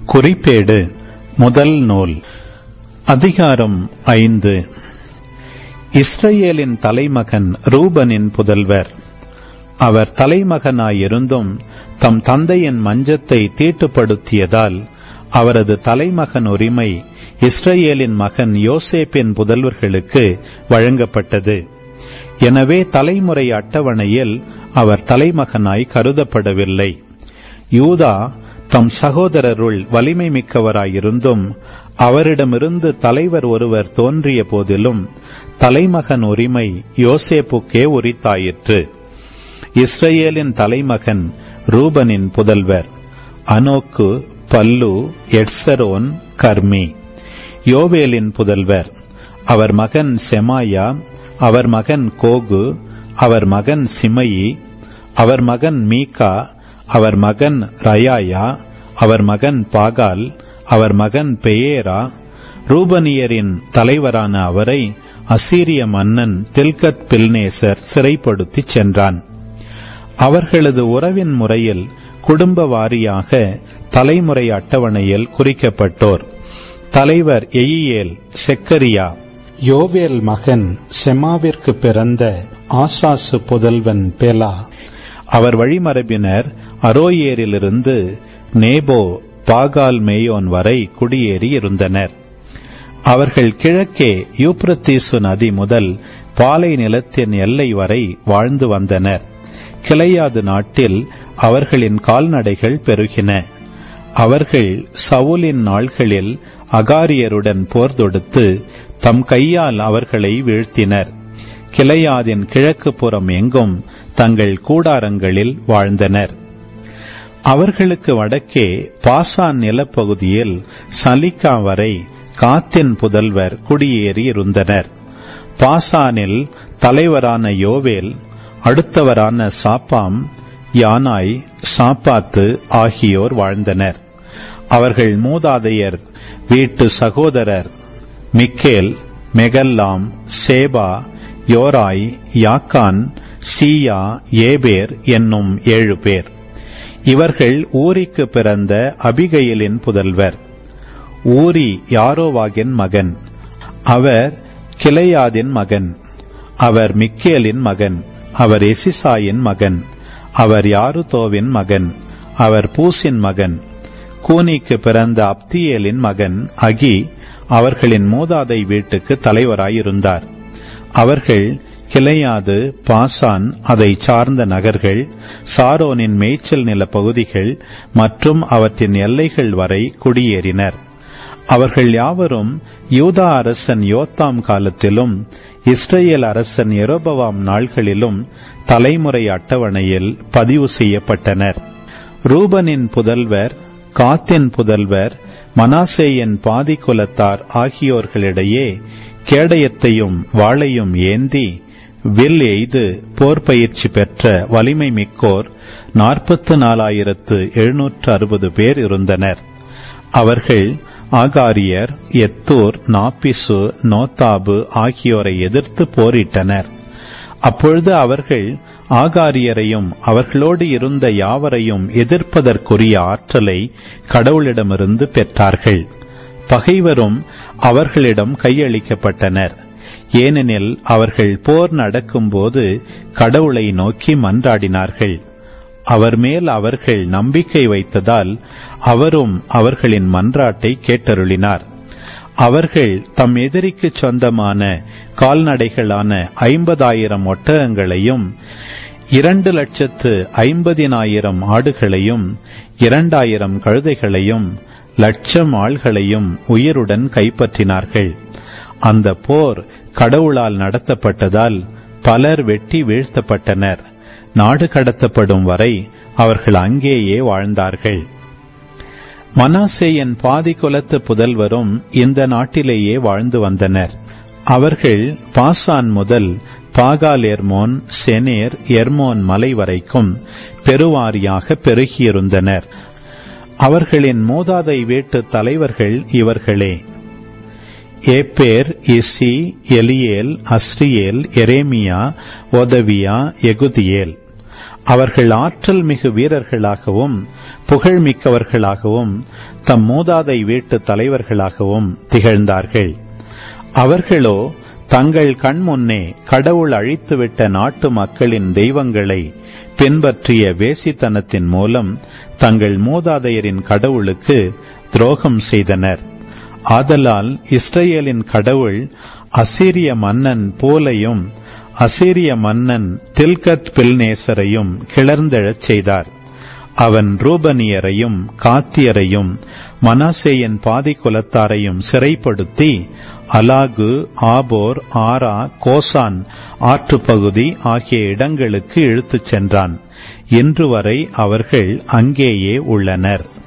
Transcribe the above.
குறிப்பேடு முதல் நூல் அதிகாரம் ஐந்து இஸ்ரேலின் தலைமகன் ரூபனின் புதல்வர் அவர் தலைமகனாயிருந்தும் தம் தந்தையின் மஞ்சத்தை தீட்டுப்படுத்தியதால் அவரது தலைமகன் உரிமை இஸ்ரேலின் மகன் யோசேப்பின் புதல்வர்களுக்கு வழங்கப்பட்டது எனவே தலைமுறை அட்டவணையில் அவர் தலைமகனாய் கருதப்படவில்லை யூதா தம் சகோதரருள் வலிமை மிக்கவராயிருந்தும் அவரிடமிருந்து தலைவர் ஒருவர் தோன்றிய போதிலும் தலைமகன் உரிமை யோசேப்புக்கே உரித்தாயிற்று இஸ்ரேலின் தலைமகன் ரூபனின் புதல்வர் அனோக்கு பல்லு எட்சரோன் கர்மி யோவேலின் புதல்வர் அவர் மகன் செமாயா அவர் மகன் கோகு அவர் மகன் சிமயி அவர் மகன் மீகா அவர் மகன் ரயாயா அவர் மகன் பாகால் அவர் மகன் பெயேரா ரூபனியரின் தலைவரான அவரை அசீரிய மன்னன் தில்கத் பில்நேசர் சிறைப்படுத்திச் சென்றான் அவர்களது உறவின் முறையில் குடும்ப வாரியாக தலைமுறை அட்டவணையில் குறிக்கப்பட்டோர் தலைவர் எயியேல் செக்கரியா யோவேல் மகன் செமாவிற்கு பிறந்த ஆசாசு புதல்வன் பெலா அவர் வழிமரபினர் அரோயேரிலிருந்து நேபோ பாகால் மேயோன் வரை குடியேறி இருந்தனர் அவர்கள் கிழக்கே யூப்ரத்தீசு நதி முதல் பாலை நிலத்தின் எல்லை வரை வாழ்ந்து வந்தனர் கிளையாது நாட்டில் அவர்களின் கால்நடைகள் பெருகின அவர்கள் சவுலின் நாள்களில் அகாரியருடன் போர் தொடுத்து தம் கையால் அவர்களை வீழ்த்தினர் கிளையாதின் கிழக்கு புறம் எங்கும் தங்கள் கூடாரங்களில் வாழ்ந்தனர் அவர்களுக்கு வடக்கே பாசான் நிலப்பகுதியில் சலிகா வரை காத்தின் புதல்வர் குடியேறி இருந்தனர் பாசானில் தலைவரான யோவேல் அடுத்தவரான சாப்பாம் யானாய் சாப்பாத்து ஆகியோர் வாழ்ந்தனர் அவர்கள் மூதாதையர் வீட்டு சகோதரர் Michael Meshullam Sheba Jorai Jachan Zia Heber என்னும் ஏழு பேர் இவர்கள் ஊரிக்கு பிறந்த அபிகையிலின் புதல்வர் ஊரி யாரோவாகின் மகன் அவர் கிளையாதின் மகன் அவர் மிக்கேலின் மகன் அவர் எசிசாயின் மகன் அவர் யாருதோவின் மகன் அவர் பூசின் மகன் கூனிக்கு பிறந்த அப்தியேலின் மகன் அகி அவர்களின் மூதாதை வீட்டுக்கு தலைவராயிருந்தார் அவர்கள் கிளையாது பாசான் அதை சார்ந்த நகர்கள் சாரோனின் மேய்ச்சல் நில பகுதிகள் மற்றும் அவற்றின் எல்லைகள் வரை குடியேறினர் அவர்கள் யாவரும் யூதா அரசன் யோத்தாம் காலத்திலும் இஸ்ரேல் அரசன் எரோபவாம் நாள்களிலும் தலைமுறை அட்டவணையில் பதிவு செய்யப்பட்டனர் ரூபனின் புதல்வர் காத்தின் புதல்வர் மனாசேயின் பாதி குலத்தார் ஆகியோர்களிடையே கேடயத்தையும் வாளையும் ஏந்தி வில் எய்து போர் பயிற்சி பெற்ற வலிமை மிக்கோர் நாற்பத்து நாலாயிரத்து எழுநூற்று அறுபது பேர் இருந்தனர் அவர்கள் ஆகாரியர் எத்தூர் நாப்பிசு நோத்தாபு ஆகியோரை எதிர்த்து போரிட்டனர் அப்பொழுது அவர்கள் ஆகாரியரையும் அவர்களோடு இருந்த யாவரையும் எதிர்ப்பதற்குரிய ஆற்றலை கடவுளிடமிருந்து பெற்றார்கள் பகைவரும் அவர்களிடம் கையளிக்கப்பட்டனர் ஏனெனில் அவர்கள் போர் நடக்கும்போது கடவுளை நோக்கி மன்றாடினார்கள் அவர் மேல் அவர்கள் நம்பிக்கை வைத்ததால் அவரும் அவர்களின் மன்றாட்டை கேட்டருளினார் அவர்கள் தம் எதிரிக்கு சொந்தமான கால்நடைகளான ஐம்பதாயிரம் ஒட்டகங்களையும் இரண்டு லட்சத்து ஐம்பதினாயிரம் ஆடுகளையும் இரண்டாயிரம் கழுதைகளையும் லட்சம் ஆள்களையும் உயிருடன் கைப்பற்றினார்கள் அந்த போர் கடவுளால் நடத்தப்பட்டதால் பலர் வெட்டி வீழ்த்தப்பட்டனர் நாடு கடத்தப்படும் வரை அவர்கள் அங்கேயே வாழ்ந்தார்கள் மனாசேயன் பாதி குலத்து புதல்வரும் இந்த நாட்டிலேயே வாழ்ந்து வந்தனர் அவர்கள் பாசான் முதல் பாகால் எர்மோன் செனேர் எர்மோன் மலை வரைக்கும் பெருவாரியாக பெருகியிருந்தனர் அவர்களின் மூதாதை வீட்டு தலைவர்கள் இவர்களே Epher Ishi Eliel Azriel Jeremiah Hodaviah Jahdiel அவர்கள் ஆற்றல் மிகு வீரர்களாகவும் புகழ்மிக்கவர்களாகவும் தம் மூதாதை வீட்டு தலைவர்களாகவும் திகழ்ந்தார்கள் அவர்களோ தங்கள் கண்முன்னே கடவுள் அழித்துவிட்ட நாட்டு மக்களின் தெய்வங்களை பின்பற்றிய வேசித்தனத்தின் மூலம் தங்கள் மூதாதையரின் கடவுளுக்கு துரோகம் செய்தனர் ஆதலால் இஸ்ரேலின் கடவுள் அசீரிய மன்னன் போலையும் அசீரிய மன்னன் தில்கத் பில்நேசரையும் கிளர்ந்தெழச் செய்தார் அவன் ரூபனியரையும் காத்தியரையும் மனாசேயன் பாதி குலத்தாரையும் சிறைப்படுத்தி அலாகு ஆபோர் ஆரா கோசான் ஆற்றுப்பகுதி ஆகிய இடங்களுக்கு இழுத்துச் சென்றான் இன்று வரை அவர்கள் அங்கேயே உள்ளனர்